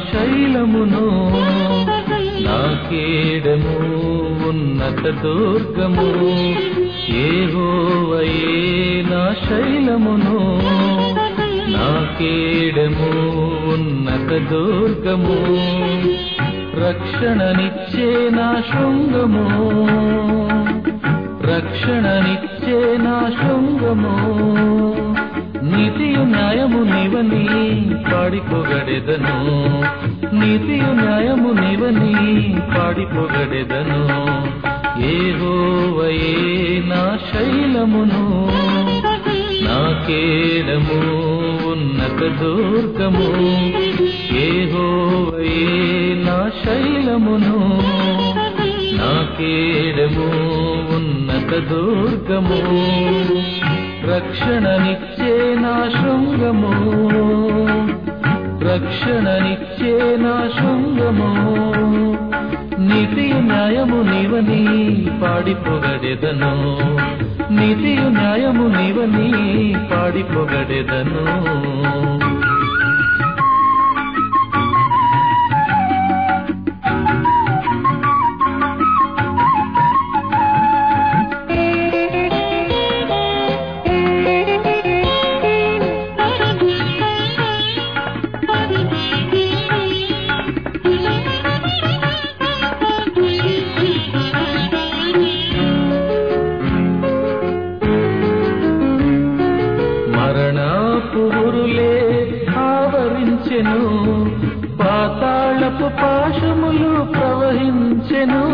శైలమును నా కేడము ఉన్నత దుర్గము ఏహోవయే నా శైలమును నా కేడము ఉన్నత దుర్గము రక్షణనిచ్చే నా శృంగము రక్షణనిచ్చే నా శృంగము నీతియు న్యాయము నీవని పాడిపోగడెదను నీతియు న్యాయము నీవని పాడిపోగడెదను ఏహోవయే నా శైలమును నా కేడము ఉన్నత దుర్గము ఏహోవయే నా శైలమును నా కేడము ఉన్నత దుర్గము రక్షణనిచ్చే నా శృంగము రక్షణనిచ్చే నా శృంగము నీతియు న్యాయము నీవని పాడిపోగడెదను నీతియు న్యాయము నీవని పాడిపోగడెదను మరణపు ఉరులే ఆవరించెను పాతాళపు పాశములు ప్రవహించెను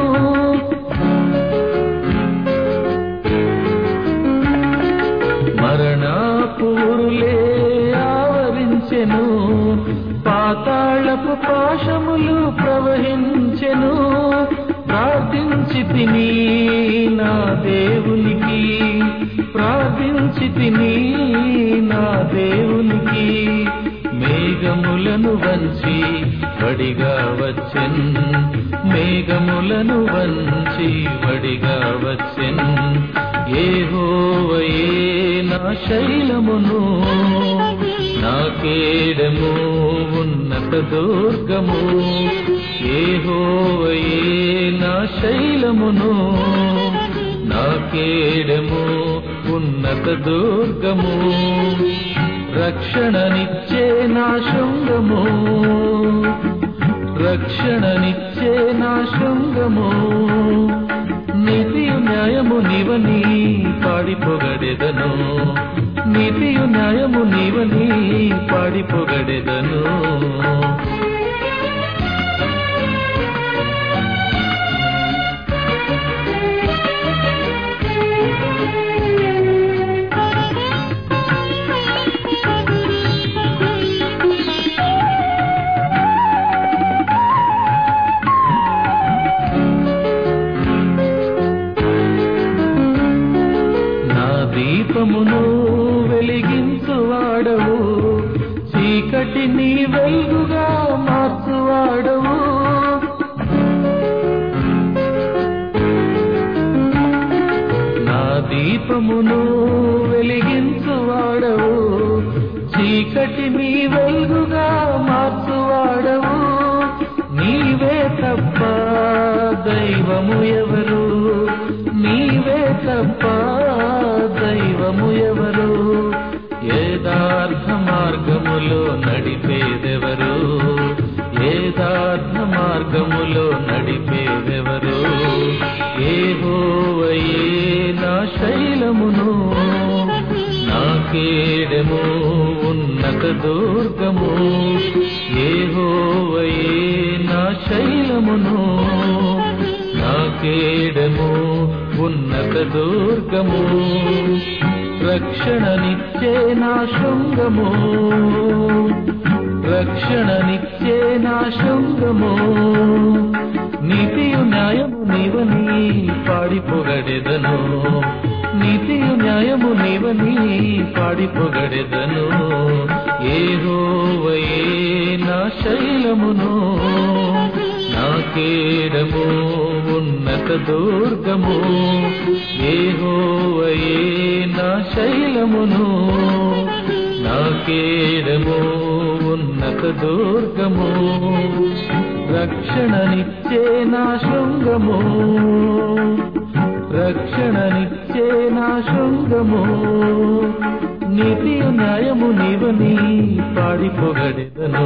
మరణపు ఉరులే ఆవరించెను పాతాళపు పాశములు ప్రవహించెను ప్రార్థించి తిని నా దేవునికి ప్రార్థించి తిని నా దేవునికి మేఘములను వంచి వడిగా వచ్చెన్ మేఘములను వంచి వడిగా వచ్చెన్ ఏహోవయే నా శైలమును నా కేడము ఉన్నత దుర్గము ఏహోవయే నా శైలమును నా కేడము ఉన్నత దుర్గము రక్షణనిచ్చే నా శృంగము రక్షణనిచ్చే నా శృంగము నీతియు న్యాయము నీవని పాడిపోగడెదను నీతియు న్యాయము నీవని పాడిపోగడెదను నా దీపమును వెలిగించువాడవు చీకటిని వెలుగుగా మార్చువాడవు నా దీపమును వెలిగించువాడవు చీకటిని వెలుగుగా మార్చువాడవు నీవే తప్ప దైవము ఎవరు నీవే తప్ప దైవము ఎవరు ఏదార్థ మార్గములో నడిపేదెవరు ఏదార్థ మార్గములో నడిపేదెవరు ఏహోవయే నా శైలమును నా కేడము ఉన్నత దుర్గము ఏహోవయే నా శైలమును నా కేడము ఉన్నత దుర్గము రక్షణనిచ్చే నా శృంగము రక్షణనిచ్చే నా శృంగము నీతియు న్యాయము నీవని పాడిపోగడెదను నీతియు న్యాయము నీవని పాడిపోగడెదను ఏహోవయే నా శైలమును నా కేడము ఉన్నత దుర్గము ఏహోవయే నా శైలమును నా కేడము ఉన్నత దుర్గము రక్షణనిచ్చే నా శృంగము రక్షణనిచ్చే నా శృంగము నీతియు న్యాయము నీవని పాడి పొగడెదను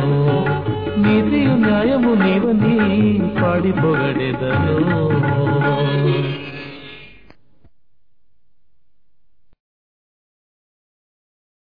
నీతియు న్యాయము నీవని పాడి పొగడెదను